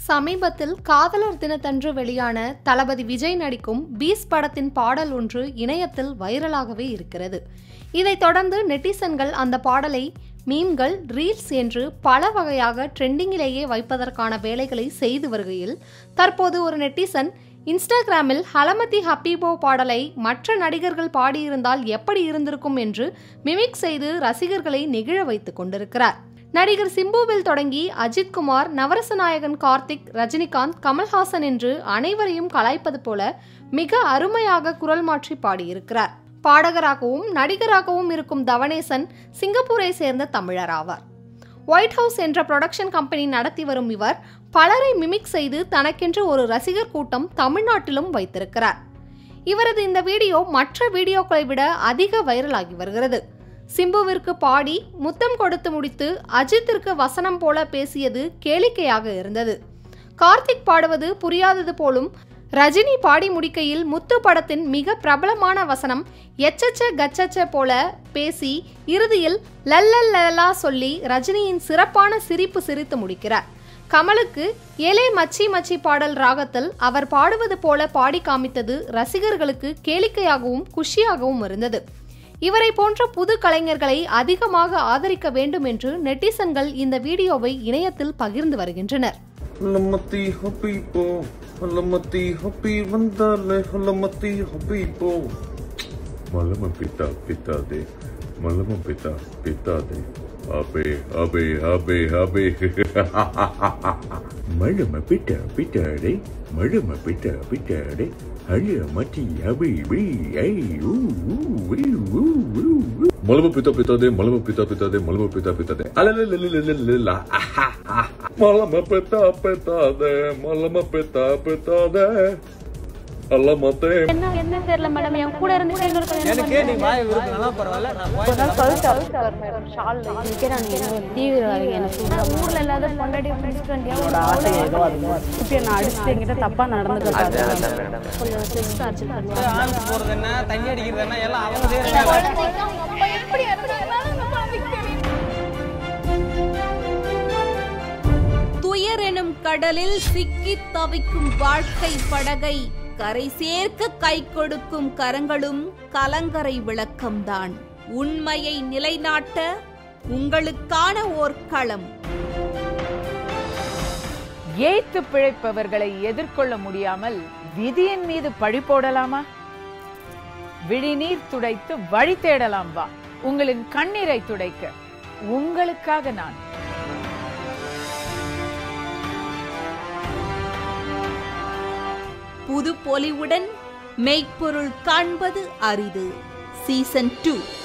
சமீபத்தில் காதலர் தினத்தன்று வெளியான தளபதி விஜய் நடிக்கும் பீஸ் படத்தின் பாடல் ஒன்று இணையத்தில் வைரலாகவே இருக்கிறது இதைத் தொடர்ந்து நெட்டிசன்கள் அந்த பாடலை மீம்கள் ரீல்ஸ் என்று பல வகையாக ட்ரெண்டிங்கிலேயே வைப்பதற்கான வேலைகளை செய்து வருகையில் தற்போது ஒரு நெட்டிசன் இன்ஸ்டாகிராமில் ஹலமதி ஹப்பீபோ பாடலை மற்ற நடிகர்கள் பாடியிருந்தால் எப்படி இருந்திருக்கும் என்று மிமிக் செய்து ரசிகர்களை நெகிழ வைத்துக் கொண்டிருக்கிறார் நடிகர் சிம்புவில் தொடங்கி அஜித் குமார் நவரசநாயகன் கார்த்திக் ரஜினிகாந்த் கமல்ஹாசன் என்று அனைவரையும் கலாய்ப்பது போல மிக அருமையாக குரல் மாற்றி பாடியிருக்கிறார் பாடகராகவும் நடிகராகவும் இருக்கும் தவனேசன் சிங்கப்பூரை சேர்ந்த தமிழர் ஆவார் ஒயிட் ஹவுஸ் என்ற புரொடக்ஷன் கம்பெனி நடத்தி வரும் இவர் பலரை மிமிக் செய்து தனக்கென்று ஒரு ரசிகர் கூட்டம் தமிழ்நாட்டிலும் வைத்திருக்கிறார் இவரது இந்த வீடியோ மற்ற வீடியோக்களை விட அதிக வைரலாகி வருகிறது சிம்புவிற்கு பாடி முத்தம் கொடுத்து முடித்து அஜித்திற்கு வசனம் போல பேசியது கேளிக்கையாக இருந்தது கார்த்திக் பாடுவது புரியாதது போலும் ரஜினி பாடி முடிக்கையில் முத்து படத்தின் மிக பிரபலமான வசனம் எச்சச்ச கச்சச்ச போல பேசி இறுதியில் லல்லல்லா சொல்லி ரஜினியின் சிறப்பான சிரிப்பு சிரித்து முடிக்கிறார் கமலுக்கு ஏலே மச்சி மச்சி பாடல் ராகத்தில் அவர் பாடுவது போல பாடி காமித்தது ரசிகர்களுக்கு கேளிக்கையாகவும் குஷியாகவும் இருந்தது இவரை போன்ற புது கலைஞர்களை அதிகமாக ஆதரிக்க வேண்டும் என்று நெட்டிசன்கள் இந்த வீடியோவை இணையத்தில் பகிர்ந்து வருகின்றனர் ஹலமத்தி ஹப்பி போ ஹலமத்தி ஹப்பி வந்தாலே ஹலமத்தி ஹப்பி போ மலம பித்தா பித்தாதே மலம பித்தா பித்தாதே அபே அபே அபே அபே மழும பிட்ட பிட்டாடே மழும பிட்ட பிட்டாடே ஹழிய மச்சி அபி B I who who we ஊ ஊ ஊ. மலம பித்தா பித்தாதே மலம பித்தா பித்தாதே மலம பித்தா பித்தாதே அலலலலலலலலா. மலம பித்தா பித்தாதே மலம பித்தா பித்தாதே அலமத்தே என்ன என்ன தெரியல மேடம் என் கூட இருந்து எனக்கு நீ வாய விருதுனால பரவாயில்ல நான் வாய் தீவிரவாதி எனக்கு ஊர்ல இல்லாத பொண்டாட்டி பிடிச்சிட்டு வண்டியா ஆசை ஏதோ அது குட்டியை நான் அடிச்சுட்டு என்கிட்ட தப்பா நடந்துக்க கொஞ்சம் செக்ஸ் டார்ச்சர் பண்ணுவாங்க ஆண் போறது என்ன தண்ணி அடிக்கிறது என்ன எல்லாம் அவங்க செய்யறாங்க துயர் எனும் கடலில் சிக்கித் தவிக்கும் வாழ்க்கை படகை கரை சேர்க்க கை கொடுக்கும் கரங்களும் கலங்கரை விளக்கம்தான் உண்மையை நிலைநாட்ட உங்களுக்கான ஓர் களம் ஏய்த்து பிழைப்பவர்களை எதிர்கொள்ள முடியாமல் விதியின் மீது பழி போடலாமா விழிநீர் துடைத்து வழி தேடலாம் வா உங்களின் கண்ணீரை துடைக்க உங்களுக்காக நான் புது பொலிவுடன் மெய்ப்பொருள் காண்பது அரிது சீசன் டூ